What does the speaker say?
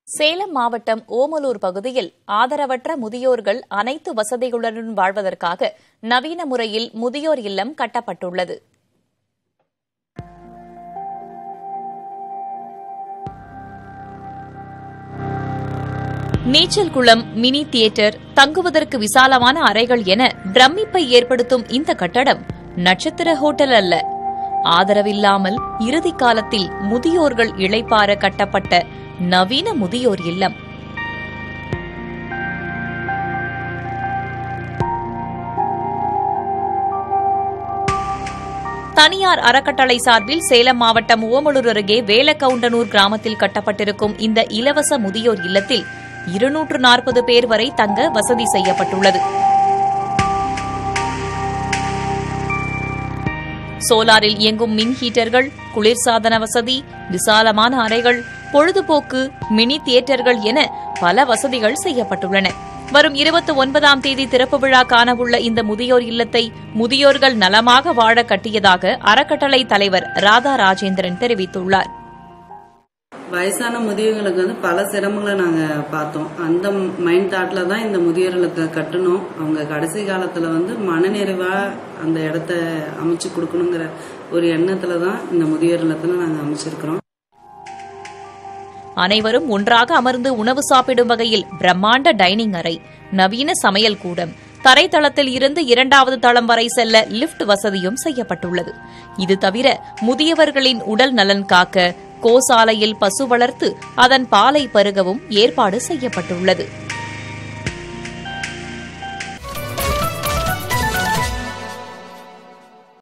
சேலம் மாவட்டம் ஓமலூர் பகுதியில் ஆதரவற்ற முதியோர்கள் அனைத்து வசதிகளுடன் வாழ்வதற்காக நவீன முறையில் முதியோர் இல்லம் கட்டப்பட்டுள்ளது நீச்சல் குளம் மினி தியேட்டர் தங்குவதற்கு விசாலமான அறைகள் என பிரமிப்பை ஏற்படுத்தும் இந்த கட்டடம் நட்சத்திர ஹோட்டல் அல்ல ஆதரவில்லாமல் இறுதி காலத்தில் முதியோர்கள் இளைப்பாற கட்டப்பட்ட நவீன முதியோர் இல்லம் தனியார் அறக்கட்டளை சார்பில் சேலம் மாவட்டம் ஓமலூர் அருகே வேலக்கவுண்டனூர் கிராமத்தில் கட்டப்பட்டிருக்கும் இந்த இலவச முதியோர் இல்லத்தில் இருநூற்று நாற்பது பேர் வரை தங்க வசதி செய்யப்பட்டுள்ளது சோலாரில் இயங்கும் மின் ஹீட்டர்கள் குளிர்சாதன வசதி விசாலமான அறைகள் பொழுதுபோக்கு மினி தியேட்டர்கள் என பல வசதிகள் செய்யப்பட்டுள்ளன வரும் இருபத்தி ஒன்பதாம் தேதி திறப்பு விழா காணவுள்ள இந்த முதியோர் இல்லத்தை முதியோர்கள் நலமாக வாழ கட்டியதாக அறக்கட்டளை தலைவர் ராதா ராஜேந்திரன் தெரிவித்துள்ளார் வயசான முதியவங்களுக்கு வந்து பல சிரமங்களை நாங்க பார்த்தோம் அந்த மைண்ட் தாட்ல தான் இந்த முதியோர்களுக்கு கட்டணும் அவங்க கடைசி காலத்துல வந்து மனநிறைவா அந்த இடத்த அமைச்சு கொடுக்கணுங்கிற ஒரு எண்ணத்துல தான் இந்த முதியோர் இல்லத்துல நாங்க அமைச்சிருக்கிறோம் அனைவரும் ஒன்றாக அமர்ந்து உணவு சாப்பிடும் வகையில் பிரம்மாண்ட டைனிங் அறை நவீன சமையல் கூடம் தரைத்தளத்தில் இருந்து இரண்டாவது தளம் வரை செல்ல லிப்ட் வசதியும் செய்யப்பட்டுள்ளது இது தவிர முதியவர்களின் உடல் நலன் காக்க கோசாலையில் பசு வளர்த்து அதன் பாலை பருகவும் ஏற்பாடு செய்யப்பட்டுள்ளது